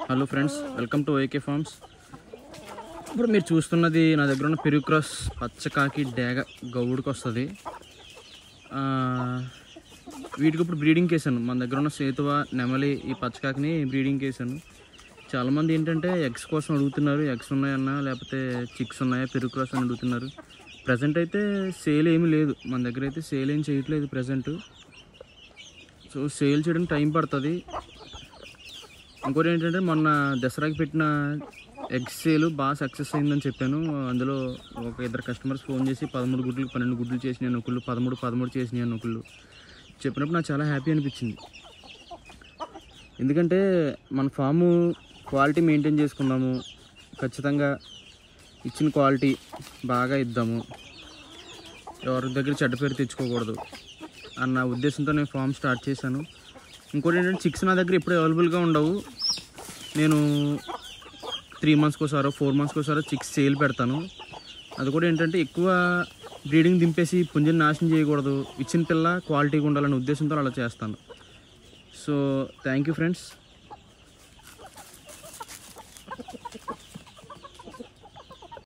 hello friends welcome to okay farms ఇప్పుడు మీరు చూస్తున్నది నా దగ్గర ఉన్న పెరుగు క్రాస్ పచ్చకాకి డేగ గౌడుకి వస్తుంది ఆ, వీటికి ఇప్పుడు బ్రీడింగ్ వేసాను మన దగ్గర ఉన్న సేతువ నెమలి ఈ పచ్చకాకిని బ్రీడింగ్ వేసాను చాలామంది ఏంటంటే ఎగ్స్ కోసం అడుగుతున్నారు ఎగ్స్ ఉన్నాయన్నా లేకపోతే చిక్స్ ఉన్నాయా పెరుగు క్రాస్ అని అడుగుతున్నారు ప్రజెంట్ అయితే సేల్ ఏమీ లేదు మన దగ్గర అయితే సేల్ ఏం చేయట్లేదు ప్రజెంట్ సో సేల్ చేయడానికి టైం పడుతుంది ఇంకోటి ఏంటంటే మొన్న దసరాకి పెట్టిన ఎగ్ సేల్ బాగా సక్సెస్ అయిందని చెప్పాను అందులో ఒక ఇద్దరు కస్టమర్స్ ఫోన్ చేసి పదమూడు గుడ్లు పన్నెండు గుడ్లు చేసినాయి ఒకళ్ళు పదమూడు పదమూడు చేసినాయి ఒకళ్ళు చెప్పినప్పుడు నాకు చాలా హ్యాపీ అనిపించింది ఎందుకంటే మన ఫాము క్వాలిటీ మెయింటైన్ చేసుకున్నాము ఖచ్చితంగా ఇచ్చిన క్వాలిటీ బాగా ఇద్దాము ఎవరి దగ్గర చెడ్డ పేరు తెచ్చుకోకూడదు అన్న ఉద్దేశంతో నేను ఫామ్ స్టార్ట్ చేశాను ఇంకోటి ఏంటంటే చిక్స్ నా దగ్గర ఎప్పుడు అవైలబుల్గా ఉండవు నేను త్రీ మంత్స్కి ఒకసారో ఫోర్ మంత్స్కి ఒకసారో చిక్స్ సేల్ పెడతాను అది కూడా ఏంటంటే ఎక్కువ బ్రీడింగ్ దింపేసి పుంజని నాశనం చేయకూడదు ఇచ్చిన పిల్ల క్వాలిటీగా ఉండాలనే ఉద్దేశంతో అలా చేస్తాను సో థ్యాంక్ యూ ఫ్రెండ్స్